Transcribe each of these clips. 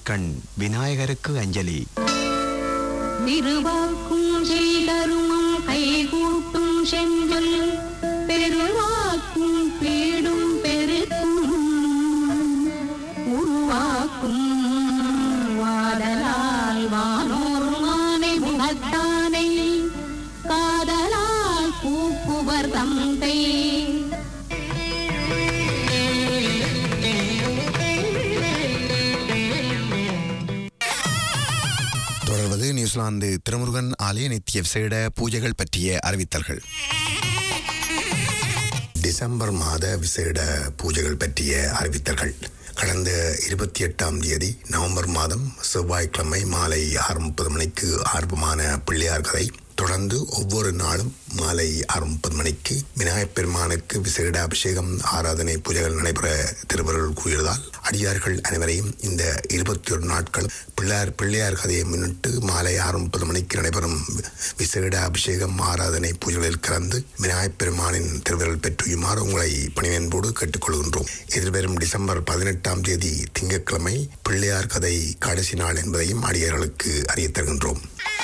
நெற்றிக்கண் விநாயகருக்கு அஞ்சலி திருவாக்கும் செய்தருமம் கைகூட்டும் செஞ்சொல் பெருவாக்கும் பீடும் பெருக்கும் உருவாக்கும் வாடலால் வானோர் மானை முகத்தானை காதலால் கூப்புவர் தந்தை தொடர்வது நியூசிலாந்து திருமுருகன் ஆலய நித்திய விசேட பூஜைகள் பற்றிய அறிவித்தல்கள் டிசம்பர் மாத விசேட பூஜைகள் பற்றிய அறிவித்தல்கள் கடந்த இருபத்தி எட்டாம் தேதி நவம்பர் மாதம் செவ்வாய்க்கிழமை மாலை ஆறு முப்பது மணிக்கு ஆரம்பமான பிள்ளையார் கதை தொடர்ந்து ஒவ்வொரு நாளும் மாலை ஆறு முப்பது மணிக்கு விநாயகப் பெருமானுக்கு விசேட அபிஷேகம் ஆராதனை பூஜைகள் நடைபெற திருவருள் கூறியதால் அடியார்கள் அனைவரையும் இந்த இருபத்தி ஒரு நாட்கள் பிள்ளையார் பிள்ளையார் கதையை முன்னிட்டு மாலை ஆறு முப்பது மணிக்கு நடைபெறும் விசேட அபிஷேகம் ஆராதனை பூஜைகளில் கலந்து விநாயகப் பெருமானின் திருவிரல் பெற்றுயுமாறு உங்களை பணிவன்போடு கேட்டுக்கொள்கின்றோம் எதிர்வரும் டிசம்பர் பதினெட்டாம் தேதி திங்கட்கிழமை பிள்ளையார் கதை கடைசி நாள் என்பதையும் அடியார்களுக்கு அறியத் தருகின்றோம்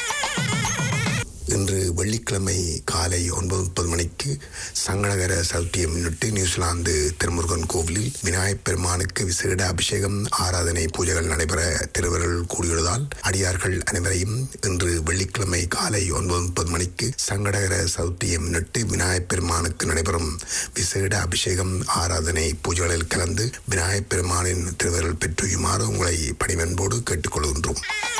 இன்று வெள்ளிக்கிழமை காலை ஒன்பது முப்பது மணிக்கு சங்கடகர சதுர்த்தியை முன்னிட்டு நியூசிலாந்து திருமுருகன் கோவிலில் விநாயகப் பெருமானுக்கு விசேட அபிஷேகம் ஆராதனை பூஜைகள் நடைபெற திருவருள் கூடியுள்ளதால் அடியார்கள் அனைவரையும் இன்று வெள்ளிக்கிழமை காலை ஒன்பது முப்பது மணிக்கு சங்கடகர சதுர்த்தியை முன்னிட்டு விநாயகப் பெருமானுக்கு நடைபெறும் விசேட அபிஷேகம் ஆராதனை பூஜைகளில் கலந்து விநாயகப் பெருமானின் திருவருள் பெற்றுயுமாறு உங்களை பணிவன்போடு கேட்டுக்கொள்கின்றோம்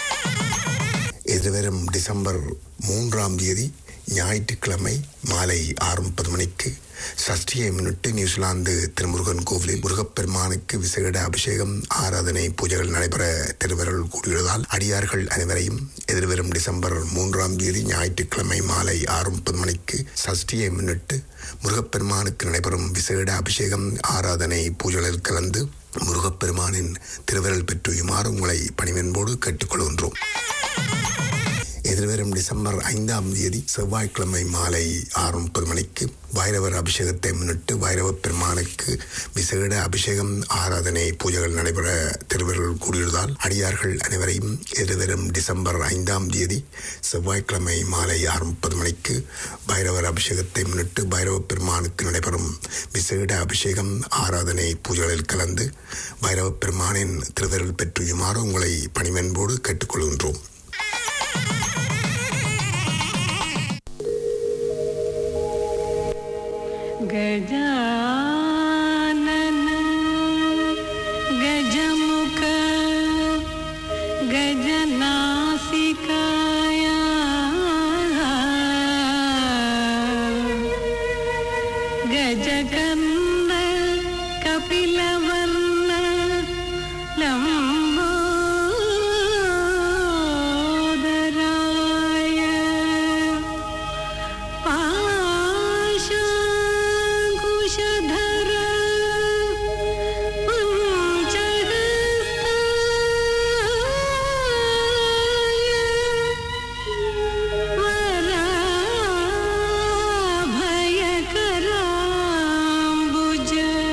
எதிர்வரும் டிசம்பர் மூன்றாம் தேதி ஞாயிற்றுக்கிழமை மாலை ஆறு முப்பது மணிக்கு சஷ்டியை முன்னிட்டு நியூசிலாந்து திருமுருகன் கோவிலில் முருகப்பெருமானுக்கு விசேட அபிஷேகம் ஆராதனை பூஜைகள் நடைபெற திருவருள் கூடியுள்ளதால் அடியார்கள் அனைவரையும் எதிர்வரும் டிசம்பர் மூன்றாம் தேதி ஞாயிற்றுக்கிழமை மாலை ஆறு முப்பது மணிக்கு சஷ்டியை முன்னிட்டு முருகப்பெருமானுக்கு நடைபெறும் விசேட அபிஷேகம் ஆராதனை பூஜைகளில் கலந்து முருகப்பெருமானின் திருவருள் பெற்றுயுமாறு உங்களை பணிவன்போடு கேட்டுக்கொள்கின்றோம் எதிர்வரும் டிசம்பர் ஐந்தாம் தேதி செவ்வாய்க்கிழமை மாலை ஆறு முப்பது மணிக்கு வைரவர் அபிஷேகத்தை முன்னிட்டு வைரவ பெருமானுக்கு விசேட அபிஷேகம் ஆராதனை பூஜைகள் நடைபெற திருவருள் கூடியுள்ளதால் அடியார்கள் அனைவரையும் எதிர்வரும் டிசம்பர் ஐந்தாம் தேதி செவ்வாய்க்கிழமை மாலை ஆறு முப்பது மணிக்கு பைரவர் அபிஷேகத்தை முன்னிட்டு பைரவ பெருமானுக்கு நடைபெறும் விசேட அபிஷேகம் ஆராதனை பூஜைகளில் கலந்து பைரவ பெருமானின் திருவருள் பெற்றுயுமாறு உங்களை பணிவன்போடு கேட்டுக்கொள்கின்றோம் गजानन गजमुख गजनासिकाय गजकर्ण कपिलवर्ण लम्बोदराय पाशाङ्कुशधर पञ्चहस्ताय वराभयकराम्बुज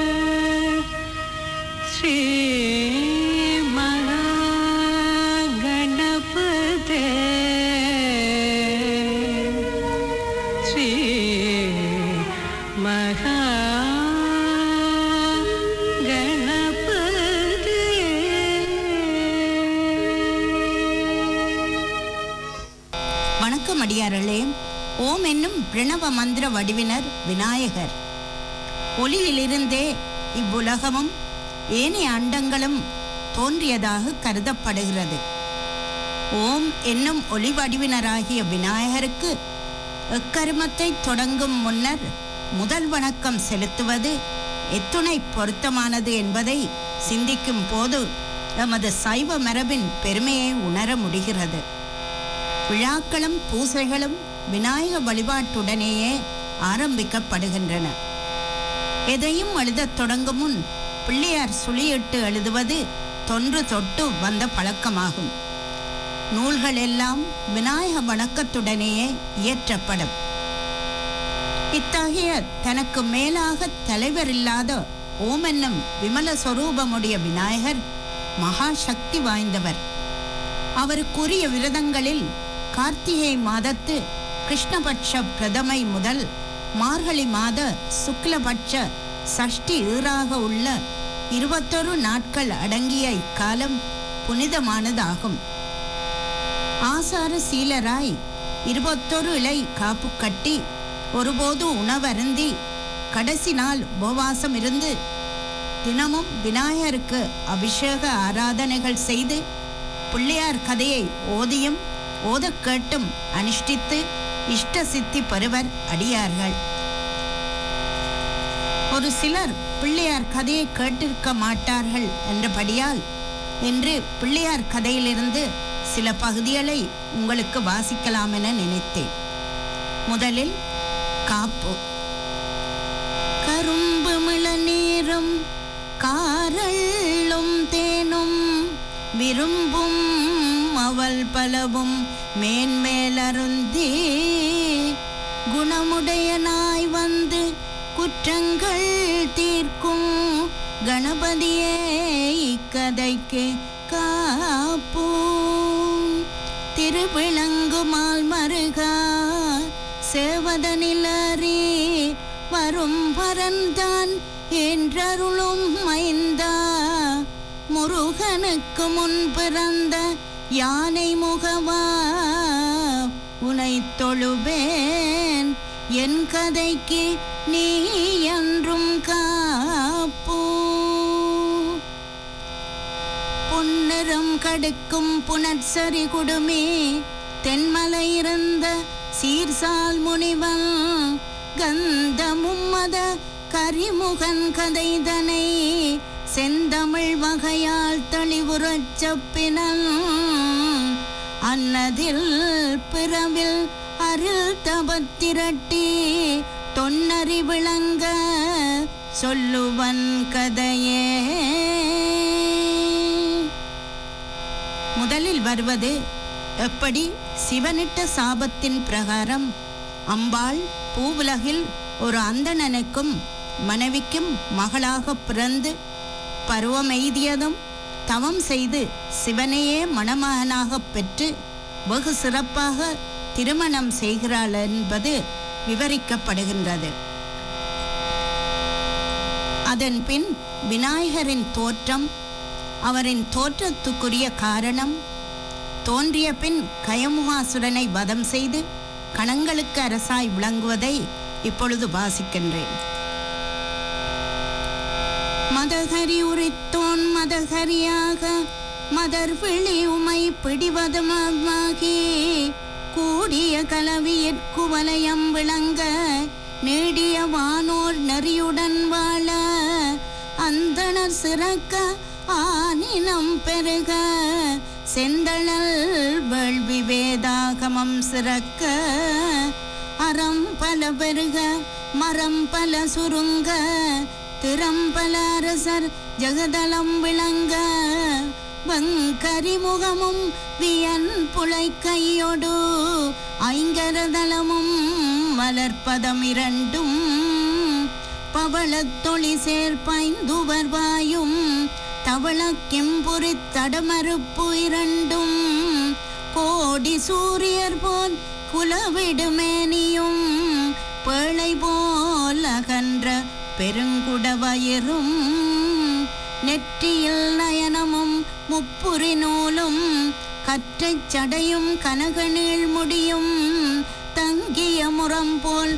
श्रीमहागणपते श्री महागणपते வணக்கம் அடியார்களே ஓம் என்னும் பிரணவ மந்திர வடிவினர் விநாயகர் ஒளியிலிருந்தே இவ்வுலகமும் ஏனைய அண்டங்களும் தோன்றியதாக கருதப்படுகிறது ஓம் என்னும் ஒளி வடிவினராகிய விநாயகருக்கு எக்கருமத்தை தொடங்கும் முன்னர் முதல் வணக்கம் செலுத்துவது எத்துணை பொருத்தமானது என்பதை சிந்திக்கும் போது எமது சைவ மரபின் பெருமையை உணர முடிகிறது விழாக்களும் பூசைகளும் விநாயக வழிபாட்டுடனேயே ஆரம்பிக்கப்படுகின்றன எதையும் எழுதத் தொடங்கும் முன் பிள்ளையார் சுழியிட்டு எழுதுவது தொன்று தொட்டு வந்த பழக்கமாகும் நூல்கள் எல்லாம் விநாயக வணக்கத்துடனேயே இயற்றப்படும் இத்தகைய தனக்கு மேலாக தலைவர் இல்லாத ஓம் என்னும் விமல சொரூபமுடைய விநாயகர் மகா சக்தி வாய்ந்தவர் அவருக்குரிய விரதங்களில் கார்த்திகை மாதத்து கிருஷ்ணபட்ச பிரதமை முதல் மார்கழி மாத சுக்லபட்ச சஷ்டி ஈறாக உள்ள இருபத்தொரு நாட்கள் அடங்கிய இக்காலம் புனிதமானதாகும் ஆசார சீலராய் இருபத்தொரு இலை காப்பு கட்டி ஒருபோது உணவருந்தி கடைசி நாள் உபவாசம் இருந்து தினமும் விநாயகருக்கு அபிஷேக ஆராதனைகள் செய்து பிள்ளையார் கதையை ஓதியும் ஓதக் கேட்டும் அனுஷ்டித்து இஷ்ட சித்தி பெறுவர் அடியார்கள் ஒரு சிலர் பிள்ளையார் கதையை கேட்டிருக்க மாட்டார்கள் என்றபடியால் என்று பிள்ளையார் கதையிலிருந்து சில பகுதிகளை உங்களுக்கு வாசிக்கலாம் என நினைத்தேன் முதலில் காப்பு கரும்பு மிள நீரும் காரள்ளும் தேனும் விரும்பும் அவள் பலவும் மேன்மேலருந்தி குணமுடையனாய் வந்து குற்றங்கள் தீர்க்கும் கணபதியே இக்கதைக்கு காப்பூ திருவிளங்குமால் மருகா சேவதனிலறி வரும் பரந்தான் என்றருளும் மைந்தா முருகனுக்கு முன் பிறந்த யானை முகவா உனை தொழுவேன் என் கதைக்கு நீ என்றும் காப்பூ பொன்னிறம் கடுக்கும் புனற்சரி குடுமி தென்மலை இருந்த சீர்சால் முனிவன் கந்தமும் மத கரிமுகன் கதைதனை செந்தமிழ் வகையால் தெளிவுறச் செப்பினன் அன்னதில் பிறவில் அருள் தபத்திரட்டி தொன்னறி விளங்க சொல்லுவன் கதையே முதலில் வருவது எப்படி சிவனிட்ட சாபத்தின் பிரகாரம் அம்பாள் பூவுலகில் ஒரு அந்தணனுக்கும் மனைவிக்கும் மகளாக பிறந்து பருவமெய்தியதும் தவம் செய்து சிவனையே மணமகனாகப் பெற்று வெகு சிறப்பாக திருமணம் செய்கிறாள் என்பது விவரிக்கப்படுகின்றது அதன் பின் விநாயகரின் தோற்றம் அவரின் தோற்றத்துக்குரிய காரணம் தோன்றிய பின் கயமுகாசுரனை வதம் செய்து கணங்களுக்கு அரசாய் விளங்குவதை இப்பொழுது வாசிக்கின்றேன் மதகரி உரித்தோன் மதகரியாக மதர் விழி உமை பிடிவதமாகி கூடிய கலவியிற்கு வலயம் விளங்க நீடிய வானோர் நெறியுடன் வாழ அந்தணர் சிறக்க ஆனினம் பெருக செந்தழல் வேள்வி வேதாகமம் சிறக்க அறம் பல பெருக மரம் பல சுருங்க திறம்பல அரசர் ஜெகதலம் விளங்க வங்கரிமுகமும் வியன் புலை கையொடு ஐங்கரதலமும் மலர்பதம் இரண்டும் பவளத்தொளி சேர்ப்பாய்ந்துவர் வாயும் தவளக்கெம்புரி தடமறுப்பு இரண்டும் கோடி சூரியர் போல் குலவிடுமேனியும் பேழை போல் அகன்ற பெருங்குடவயிரும் நெற்றியில் நயனமும் முப்புரி நூலும் கற்றைச் சடையும் கனகநீள் முடியும் தங்கிய முறம் போல்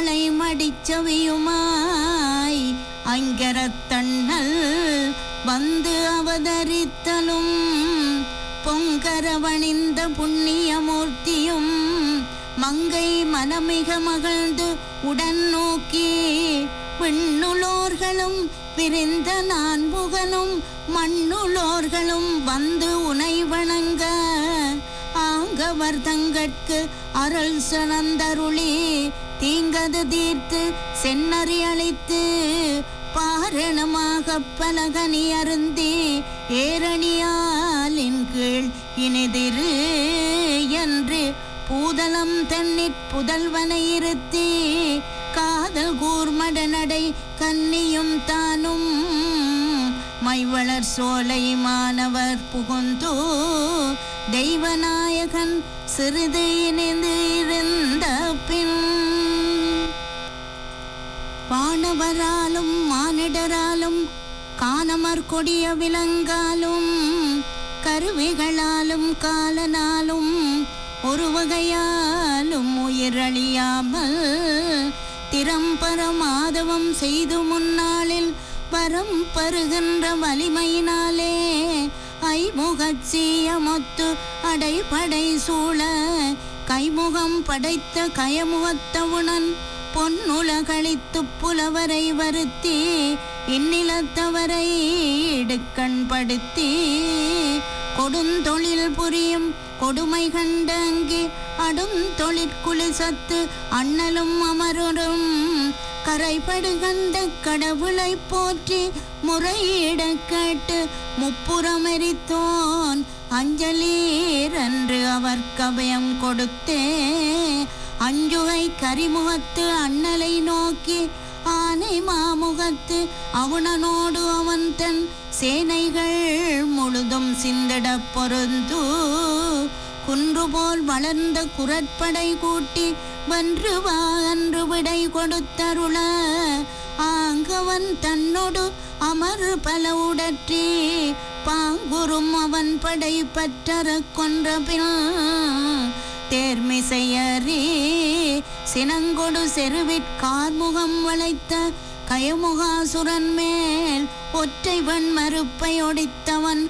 தலைமடிச்சவியுமாய் அங்கரத்தண்ணல் வந்து அவதரித்தலும் பொங்கரவணிந்த புண்ணியமூர்த்தியும் மங்கை மனமிக மகிழ்ந்து உடன் நோக்கி விண்ணுளோர்களும் விரிந்த நான்முகனும் மண்ணுளோர்களும் வந்து உனை வணங்க ஆங்கவர் தங்கட்கு அருள் சனந்தருளி தீங்கது தீர்த்து சென்னறி அழைத்து பாரணமாக பலகனி அருந்தி ஏரணியாலின் கீழ் இனிதிரு என்று பூதலம் தன்னிற் புதல்வனை இருத்தி காதல் கூர்மட நடை கன்னியும் தானும் மைவளர் சோலை மாணவர் புகுந்து தெய்வநாயகன் சிறிது இணைந்து இருந்த பின் வானவராலும் மானிடராலும் காணமர் கொடிய விலங்காலும் கருவிகளாலும் காலனாலும் ஒரு வகையாலும் உயிரழியாமல் திறம்பர மாதவம் செய்து முன்னாளில் வரம் பருகின்ற வலிமையினாலே ஐமுகச்சீயமொத்து அடைபடை சூழ கைமுகம் படைத்த கயமுகத்தவுணன் பொன்னுலகளித்து புலவரை வருத்தி இந்நிலத்தவரை இடுக்கண்படுத்தி கொடுந்தொழில் புரியும் கொடுமை கண்டங்கி அடும் தொழிற்குலிசத்து அண்ணலும் அமரரும் கரைபடுகந்த கடவுளை போற்றி முறையிட கேட்டு முப்புறமெரித்தோன் அஞ்சலீர் என்று அவர் கபயம் கொடுத்தே அஞ்சுகை கரிமுகத்து அண்ணலை நோக்கி ஆனை மாமுகத்து அவனோடு அவன் தன் சேனைகள் முழுதும் சிந்திட பொருந்து குன்று போல் வளர்ந்த குரற்படை கூட்டி வென்று வா என்று விடை கொடுத்தருள ஆங்கவன் தன்னோடு அமர் பல உடற்றி பாங்குறும் அவன் படை பற்றற கொன்ற பின் தேர்மிசையறி சினங்கொடு செருவிற்கார்முகம் வளைத்த கயமுகாசுரன் மேல் ஒற்றை மறுப்பை ஒடித்தவன்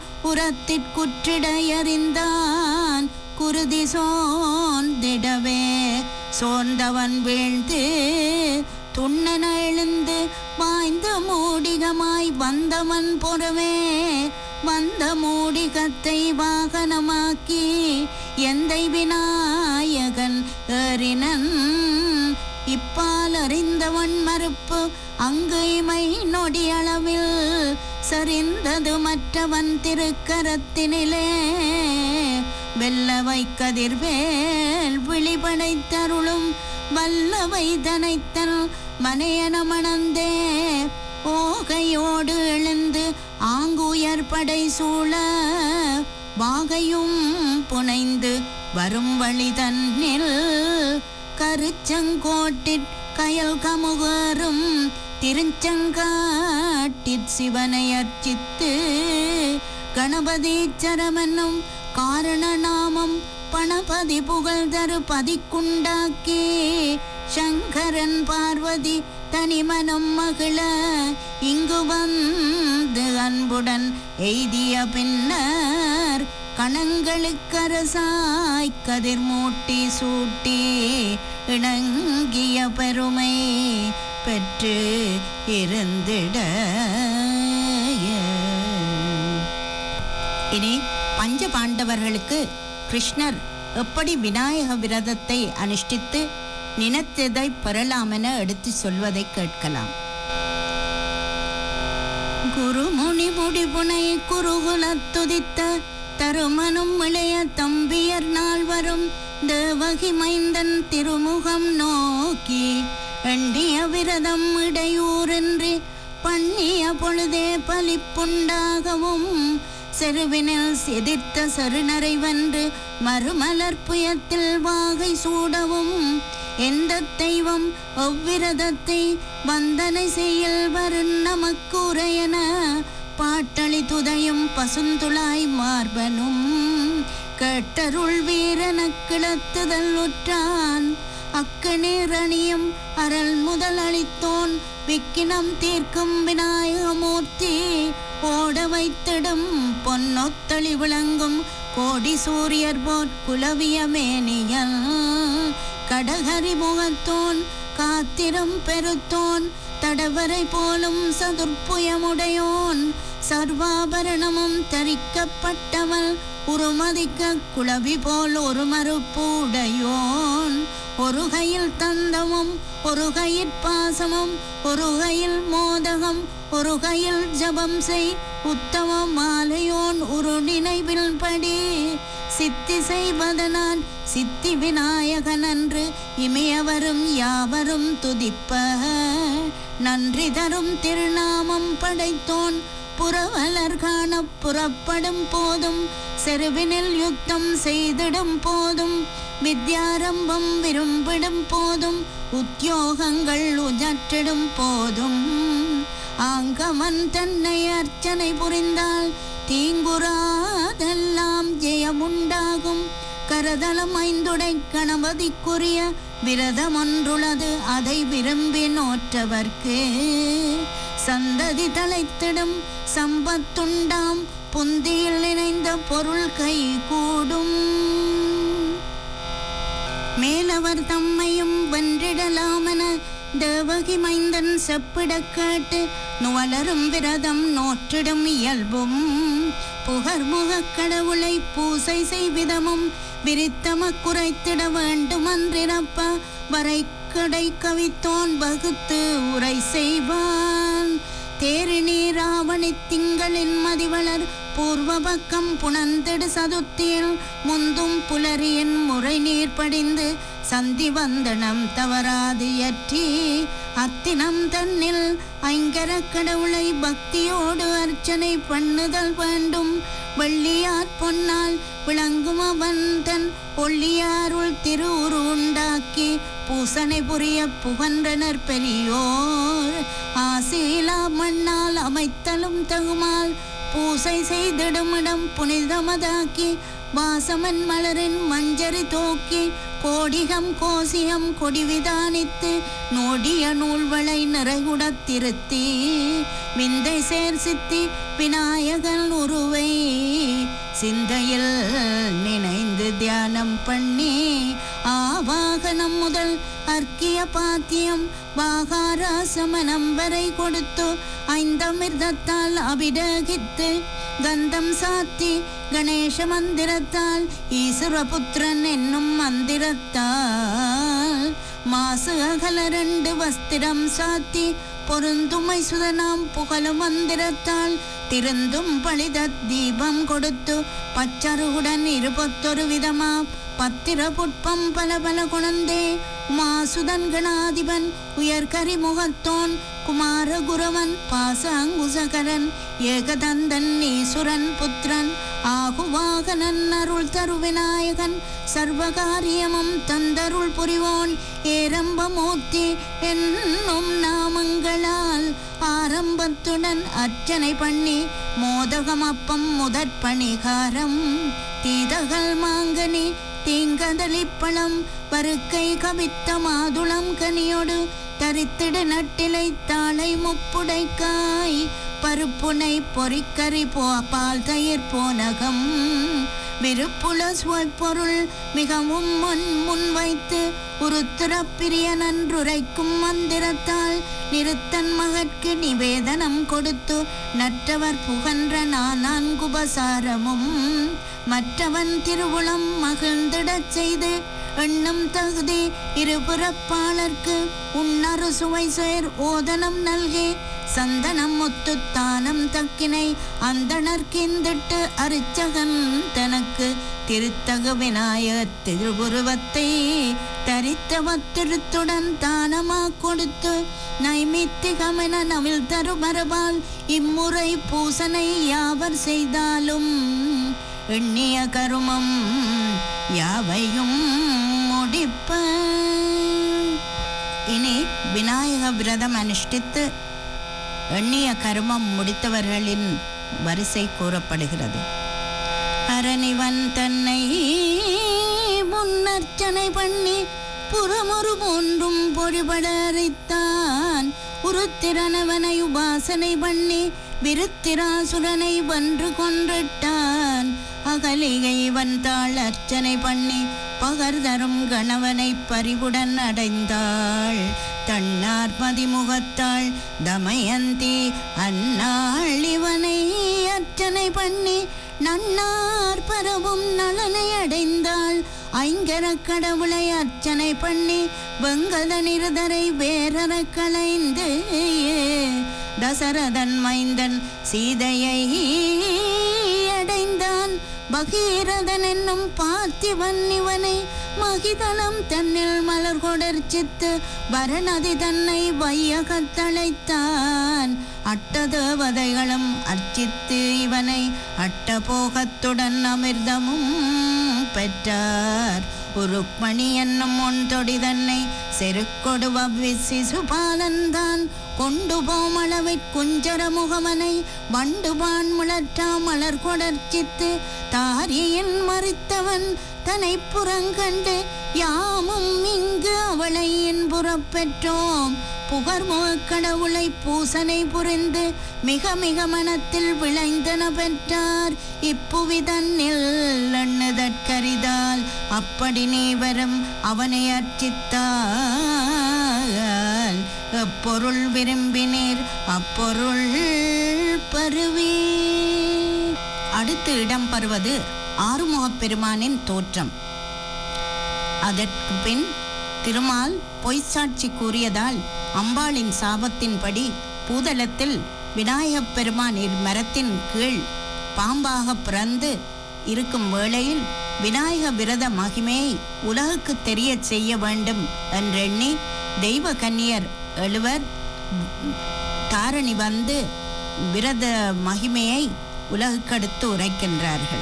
உரத்திற்குற்றிடையறிந்தான் குருதி சோர்ந்திடவே சோர்ந்தவன் வீழ்ந்து துண்ணென எழுந்து வாய்ந்த மூடிகமாய் வந்தவன் பொறவே வந்த மூடிகத்தை வாகனமாக்கி எந்தை விநாயகன் ஏறினன் இப்பால் அறிந்தவன் மறுப்பு அங்கு இமை நொடி அளவில் சரிந்தது மற்றவன் திருக்கரத்தினிலே வெல்லவை கதிர்வேல் விழிபடைத்தருளும் வல்லவை தனைத்தல் மனையன மணந்தே ஓகையோடு எழுந்து ஆங்குயர் படை சூழ வாகையும் புனைந்து வரும் வழி தன்னில் கருச்சங்கோட்டிற் கயல் கமுகரும் திருச்செங்காட்டிற் சிவனை அர்ச்சித்து கணபதீச்சரமென்னும் காரண நாமம் பணபதி புகழ் தரு பதிக்குண்டாக்கி சங்கரன் பார்வதி தனிமனம் மகிழ இங்கு வந்து அன்புடன் எய்திய பின்னர் கணங்களுக்கரசாய் கதிர் மூட்டி சூட்டி இணங்கிய பெருமை பெற்று இருந்திட இனி பஞ்ச பாண்டவர்களுக்கு கிருஷ்ணர் எப்படி விநாயக விரதத்தை அனுஷ்டித்து நினைத்ததை பெறலாமென எடுத்து சொல்வதை கேட்கலாம் குருமுனி முடிபுனை குருகுலத் துதித்த தருமனும் இளைய தம்பியர் நால்வரும் தேவகி மைந்தன் திருமுகம் நோக்கி எண்ணிய விரதம் இடையூறின்றி பண்ணிய பொழுதே பலிப்புண்டாகவும் செருவினில் செதிர்த்த சருணரை வென்று மறுமலர் புயத்தில் வாகை சூடவும் எந்த தெய்வம் அவ்விரதத்தை வந்தனை செய்யல் வரும் நமக்கு உரையன பாட்டளி துதையும் பசுந்துளாய் மார்பனும் கேட்டருள் வீரன கிளத்துதல் உற்றான் அக்கநீரணியும் அருள் முதல் அளித்தோன் விக்கினம் தீர்க்கும் விநாயகமூர்த்தி ஓட வைத்திடும் பொன்னொத்தளி விளங்கும் கோடி சூரியர் போற் குலவிய மேனியல் கடகரி முகத்தோன் காத்திரம் பெருத்தோன் தடவரை போலும் சதுர்ப்புயமுடையோன் சர்வாபரணமும் தரிக்கப்பட்டவள் உருமதிக்க குளவி போல் ஒரு மறுப்பு உடையோன் ஒரு கையில் தந்தமும் ஒரு கையில் பாசமும் ஒரு கையில் மோதகம் ஒரு கையில் ஜபம் செய் உத்தம மாலையோன் ஒரு நினைவில் படி சித்தி செய்வதனால் சித்தி விநாயகன் அன்று இமையவரும் யாவரும் துதிப்ப நன்றி தரும் திருநாமம் படைத்தோன் புறவலர் காண புறப்படும் போதும் செருவினில் யுத்தம் செய்திடும் போதும் வித்யாரம்பம் விரும்பிடும் போதும் உத்தியோகங்கள் உஜற்றிடும் போதும் ஆங்கமன் தன்னை அர்ச்சனை புரிந்தால் தீங்குறாதெல்லாம் ஜெயமுண்டாகும் கரதலம் ஐந்துடை கணபதிக்குரிய விரதம் ஒன்றுளது அதை விரும்பி நோற்றவர்க்கு சந்ததி தலைத்திடும் சம்பத்துண்டாம் புந்தியில் இணைந்த பொருள் கை கூடும் மேலவர் தம்மையும் வென்றிடலாமென தேவகி மைந்தன் செப்பிடக் கேட்டு நுவலரும் விரதம் நோற்றிடும் இயல்பும் புகர்முகக் கடவுளை பூசை செய்விதமும் விரித்தம குறைத்திட வேண்டுமன்றிரப்ப வரைக்கடை கவித்தோன் வகுத்து உரை செய்வான் தேரிணி ராவணி திங்களின் மதிவளர் பூர்வ பக்கம் புணர்ந்திடு சதுர்த்தியில் முந்தும் புலரியின் முறை நீர் படிந்து சந்தி வந்தனம் தவறாது இயற்றி அத்தினம் தன்னில் ஐங்கர கடவுளை பக்தியோடு அர்ச்சனை பண்ணுதல் வேண்டும் வெள்ளியார் பொன்னால் விளங்கும் அவன் தன் ஒள்ளியாருள் திருவுரு உண்டாக்கி பூசனை புரிய புகன்றனர் பெரியோர் ஆசீலா மண்ணால் அமைத்தலும் தகுமால் பூசை செய்திடுமிடம் புனிதமதாக்கி வாசமன் மலரின் மஞ்சரி தோக்கி கோடிகம் கோசியம் கொடிவிதானித்து நோடிய நூல்வளை நிறைகுடத் திருத்தி விந்தை சேர் சித்தி விநாயகன் உருவை சிந்தையில் நினைந்து தியானம் பண்ணி ஆவாகனம் முதல் அர்க்கிய பாத்தியம் வாகாராசமனம் வரை கொடுத்து ஐந்தமிர்தத்தால் அபிடகித்து கந்தம் சாத்தி கணேச மந்திரத்தால் ஈஸ்வரபுத்திரன் என்னும் மந்திரத்தால் மாசு அகல ரெண்டு வஸ்திரம் சாத்தி பொருந்துமை சுதனாம் புகழும் மந்திரத்தால் திருந்தும் பழித தீபம் கொடுத்து பச்சருகுடன் இருபத்தொரு விதமாம் பத்திர புட்பம் பல பல குணந்தே உமாசுதன் கணாதிபன் உயர்கரி முகத்தோன் குமாரகுரவன் பாசாங்குசகரன் ஏகதந்தன் ஈசுரன் புத்திரன் ஆகுவாகனன் அருள் தரு விநாயகன் சர்வகாரியமும் தந்தருள் புரிவோன் ஏரம்பமூர்த்தி என்னும் நாமங்களால் ஆரம்பத்துடன் அர்ச்சனை பண்ணி மோதகம் அப்பம் முதற் பணிகாரம் தீதகள் மாங்கனி தீங்கதளிப்பழம் வருக்கை கவித்த மாதுளம் கனியோடு தரித்திடு நட்டிலை தாளை முப்புடைக்காய் பருப்புனை பொறிக்கறி போ பால் தயிர் போனகம் விருப்புல சுவைப்பொருள் மிகவும் முன் முன் வைத்து உருத்திர பிரிய நன்றுரைக்கும் மந்திரத்தால் நிறுத்தன் மகற்கு நிவேதனம் கொடுத்து நற்றவர் புகன்ற நான்குபசாரமும் மற்றவன் திருவுளம் மகிழ்ந்திடச் செய்து எண்ணம் தகுதி இருபுறப்பாளர்க்கு உன்னரு சுவை சேர் ஓதனம் நல்கே சந்தனம் முத்துத்தானம் தக்கினை அந்தணர்கிந்திட்டு அரிச்சகன் தனக்கு திருத்தகு விநாயகர் திருவுருவத்தை தரித்தவத்திருத்துடன் தானமா கொடுத்து நைமித்திகமென நவில் தரு மரபால் இம்முறை பூசனை யாவர் செய்தாலும் எண்ணிய கருமம் யாவையும் முடிப்ப இனி விநாயக விரதம் அனுஷ்டித்து எண்ணிய கருமம் முடித்தவர்களின் வரிசை கூறப்படுகிறது அரணிவன் தன்னை முன்னர்ச்சனை பண்ணி புறமொரு ஒன்றும் பொறிபடரித்தான் உருத்திரனவனை உபாசனை பண்ணி விருத்திராசுரனை வென்று கொன்றிட்டான் அகலிகை வந்தாள் அர்ச்சனை பண்ணி பகர்தரும் கணவனை பறிவுடன் அடைந்தாள் தன்னார் மதிமுகத்தாள் தமயந்தி அந்நாள் இவனை அர்ச்சனை பண்ணி நன்னார் பரவும் நலனை அடைந்தாள் ஐங்கர கடவுளை அர்ச்சனை பண்ணி வெங்கல நிருதரை வேறற களைந்து தசரதன் மைந்தன் சீதையை அடைந்தான் பகீரதன் என்னும் பார்த்திவன் இவனை மகிதலம் தன்னில் மலர் கொடர்ச்சித்து பரணதி தன்னை வையகத்தழைத்தான் அட்டதேவதைகளும் அர்ச்சித்து இவனை அட்டபோகத்துடன் அமிர்தமும் பெற்றார் உருக்மணி என்னும் ஒன்றொடி தன்னை செருக்கொடு வவ்வி சிசுபாலன்தான் கொண்டு போமளவிற் குஞ்சர முகமனை வண்டுபான் முழற்றா மலர் கொடர்ச்சித்து தாரியின் மறித்தவன் தனை புறங்கண்டு யாமும் இங்கு அவளை என்புறப் பெற்றோம் புகர்முகக் கடவுளை பூசனை புரிந்து மிக மிக மனத்தில் விளைந்தன பெற்றார் இப்புவி தன்னில் எண்ணுதற்கரிதால் அப்படி நீ வரும் அவனை அர்ச்சித்தால் எப்பொருள் விரும்பினீர் அப்பொருள் பருவே அடுத்து இடம்பெறுவது ஆறுமுகப் பெருமானின் தோற்றம் அதற்கு பின் திருமால் பொய்ச்சாட்சி கூறியதால் அம்பாளின் சாபத்தின்படி பூதலத்தில் விநாயகப் பெருமான் இம்மரத்தின் கீழ் பாம்பாக பிறந்து இருக்கும் வேளையில் விநாயக விரத மகிமையை உலகுக்கு தெரியச் செய்ய வேண்டும் என்றெண்ணி தெய்வ கன்னியர் எழுவர் தாரணி வந்து விரத மகிமையை உலகுக்கடுத்து உரைக்கின்றார்கள்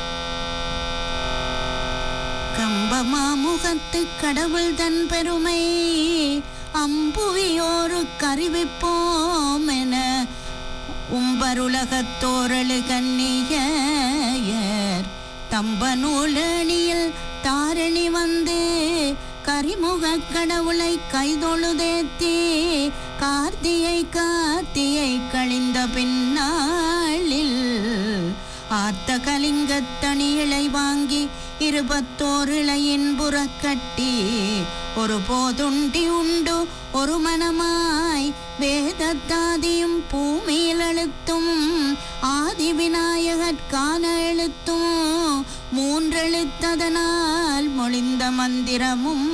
கம்பமாமுகத்து கடவுள் தன் பெருமை அம்புவியோரு கருவிப்போம் என உம்பருலகத்தோரழு கன்னியர் தம்ப நூலணியில் தாரணி வந்து கரிமுகக் கடவுளை கைதொழுதேத்தி கார்த்தியை கார்த்தியை கழிந்த பின்னாளில் ஆத்த கலிங்கத்தணிகளை வாங்கி இருபத்தோர் இளையின் புறக்கட்டி ஒரு போதுண்டி உண்டு ஒரு மனமாய் வேதத்தாதியும் பூமியில் எழுத்தும் ஆதி விநாயகற்கான எழுத்தும் மூன்றெழுத்ததனால் மொழிந்த மந்திரமும்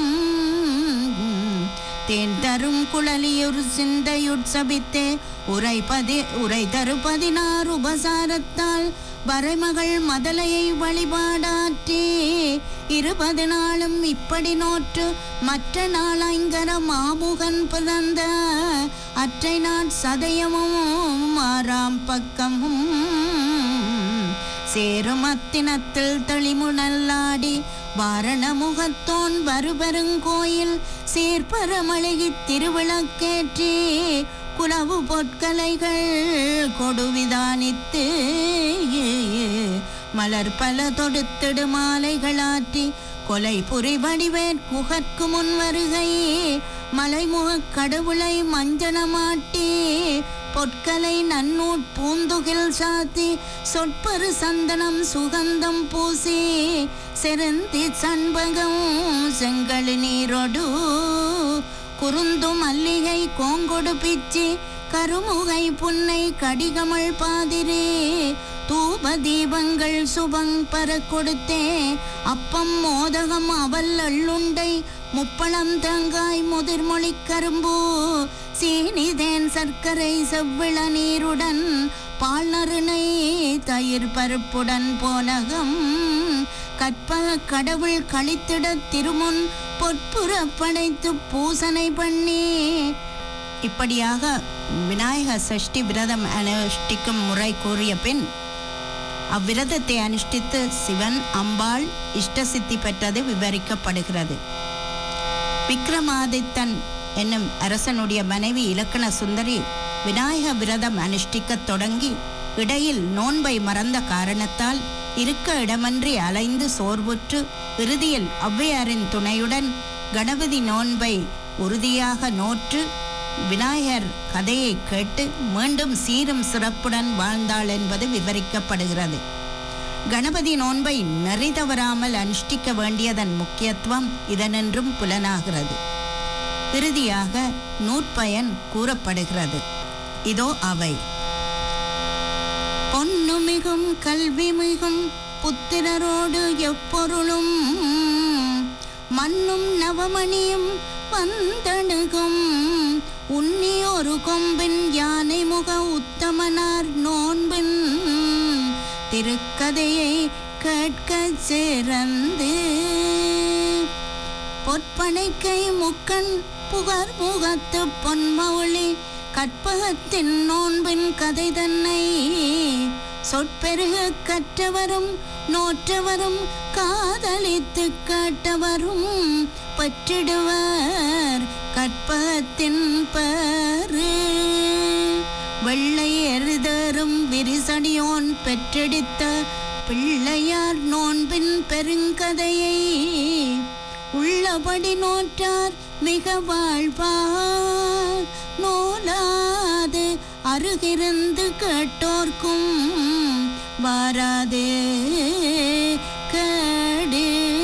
தேன் தரும் குழலியுர் சிந்தையுட்சபித்தே உரைபதி உரை தரு பதினாறு உபசாரத்தால் வரைமகள் மதலையை வழிபாடாற்றி இருபது நாளும் இப்படி நோற்று மற்ற நாளைங்கர மாமுகன் பிறந்த அற்றை நாட் சதயமும் மாறாம் பக்கமும் சேருமத்தினத்தில் தெளிமுனல்லாடி வாரண முகத்தோன் வருபெருங்கோயில் சேர்ப்பரமழகித் திருவிளக்கேற்றி குலவு பொற்கலைகள் கொடுவிதானித்து மலர் பல தொடுத்திடு மாலைகளாற்றி கொலை புரி வடிவேற் குகற்கு முன் வருகை மலைமுகக் கடவுளை மஞ்சனமாட்டி பொற்கலை நன்னூட் பூந்துகில் சாத்தி சொற்பரு சந்தனம் சுகந்தம் பூசி செருந்தி சண்பகம் செங்கழு நீரொடு குறுந்து மல்லிகை கோங்கொடு பிச்சி கருமுகை புன்னை கடிகமள் பாதிரே தூப தீபங்கள் சுபங் பர கொடுத்தே அப்பம் மோதகம் அவல் அள்ளுண்டை முப்பழம் தேங்காய் முதிர்மொழி கரும்பு சீனிதேன் சர்க்கரை செவ்விள நீருடன் பால் நறுனை தயிர் பருப்புடன் போனகம் கற்பக கடவுள் கழித்திட திருமுன் பொற்புற படைத்து பூசனை பண்ணி இப்படியாக விநாயக சஷ்டி விரதம் அனுஷ்டிக்கும் முறை கூறிய பின் அவ்விரதத்தை அனுஷ்டித்து சிவன் அம்பாள் இஷ்டசித்தி பெற்றது விவரிக்கப்படுகிறது விக்ரமாதித்தன் என்னும் அரசனுடைய மனைவி இலக்கண சுந்தரி விநாயக விரதம் அனுஷ்டிக்கத் தொடங்கி இடையில் நோன்பை மறந்த காரணத்தால் இருக்க இடமன்றி அலைந்து சோர்வுற்று இறுதியில் ஔவையாரின் துணையுடன் கணபதி நோன்பை உறுதியாக நோற்று விநாயகர் கதையை கேட்டு மீண்டும் சீரும் சிறப்புடன் வாழ்ந்தாள் என்பது விவரிக்கப்படுகிறது கணபதி நோன்பை நெறி தவறாமல் அனுஷ்டிக்க வேண்டியதன் முக்கியத்துவம் இதனென்றும் புலனாகிறது இறுதியாக நூற்பயன் கூறப்படுகிறது இதோ அவை பொன்னு மிகும் கல்வி மிகும் புத்திரரோடு எப்பொருளும் மண்ணும் நவமணியும் வந்தணுகும் உன்னி ஒரு கொம்பின் யானை முக உத்தமனார் நோன்பின் திருக்கதையை கேட்க சிறந்து பொற்பனைக்கை முக்கண் புகர் முகத்து பொன்மௌளி கற்பகத்தின் நோன்பின் கதை தன்னை சொற்பெருக கற்றவரும் நோற்றவரும் காதலித்து கேட்டவரும் பெற்றிடுவர் கற்பகத்தின் பரு வெள்ளை எருதரும் விரிசடியோன் பெற்றெடுத்த பிள்ளையார் நோன்பின் பெருங்கதையை உள்ளபடி நோற்றார் மிக வாழ்வார் நோலாது அருகிருந்து கேட்டோர்க்கும் வாராது கேடு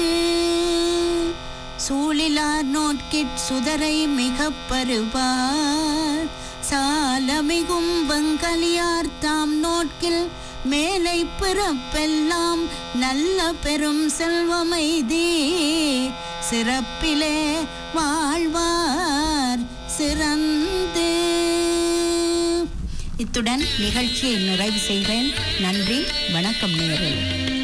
சூழிலார் நோட்கிற் சுதரை மிக பருவார் சாலமிகும் வெங்கலியார் தாம் நோட்கில் மேலை பிறப்பெல்லாம் நல்ல பெரும் செல்வமைதி சிறப்பிலே வாழ்வார் சிறந்து இத்துடன் நிகழ்ச்சியை நிறைவு செய்கிறேன் நன்றி வணக்கம் நேரில்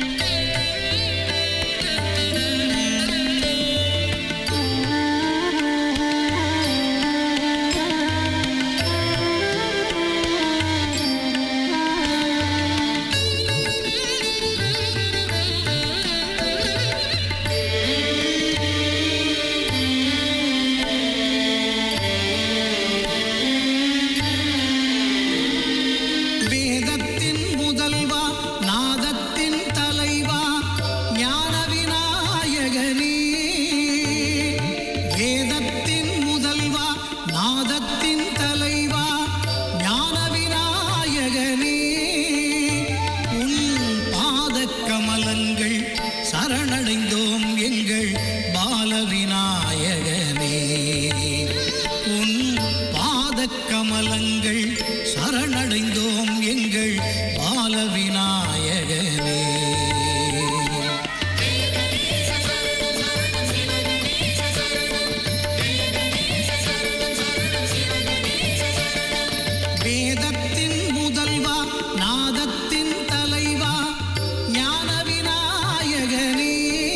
வேதத்தின் முதல்வா நாதத்தின் தலைவா ஞான விநாயகனே வேதத்தின் முதல்வா நாதத்தின் தலைவா ஞான விநாயகனே உன் பாதக் கமலங்கள் சரணடைந்தோம் எங்கள் பால விநாயகனே உன் பாதக் கமலங்கள் சரணடைந்தோம் எங்கள் பால விநாயகனே வேதத்தின் முதல்வா நாதத்தின் தலைவா ஞான விநாயகனே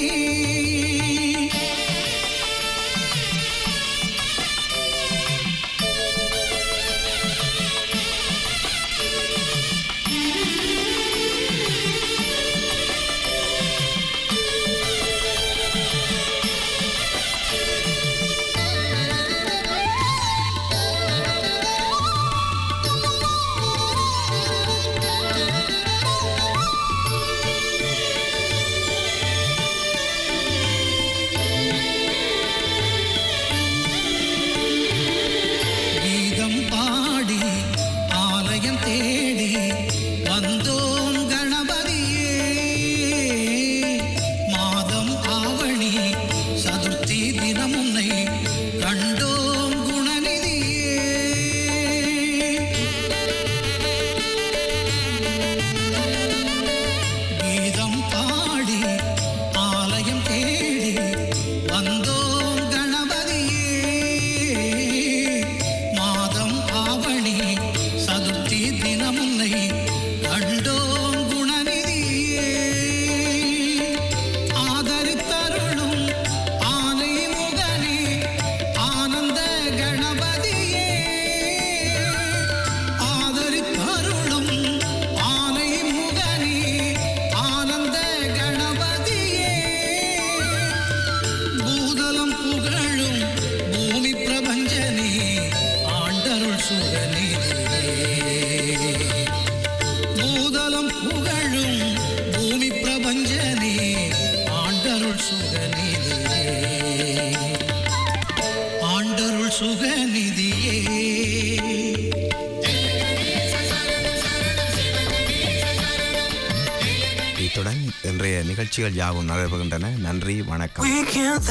கீதம் பாடி ஆலயம் தேடி வந்தோம் கணபதியே மாதம் ஆவணி சதுர்த்தி தினம் உன்னை கண்டோம் குணநிதியே கீதம் பாடி ஆலயம் தேடி வந்தோம் கணபதியே மாதம் ஆவணி சதுர்த்தி தினம் உன்னை கண்டோம் குணநிதியே ஆதரித்தருளும் ஆனை முகனே ஆனந்த கணபதியே ஆதரித்தருளும் ஆனை முகனே ஆனந்த கணபதியே பூதலம் புகழும் பூமி பிரபஞ்சனே ஆண்டருள் சுகனே பூதலம் புகழும் பூமி பிரபஞ்சனே ஆண்டருள் சுகநிதியே ஆண்டருள் சுகநிதியே இத்துடன் இன்றைய நிகழ்ச்சிகள் யாவும் நடைபெறுகின்றன நன்றி வணக்கம் We can't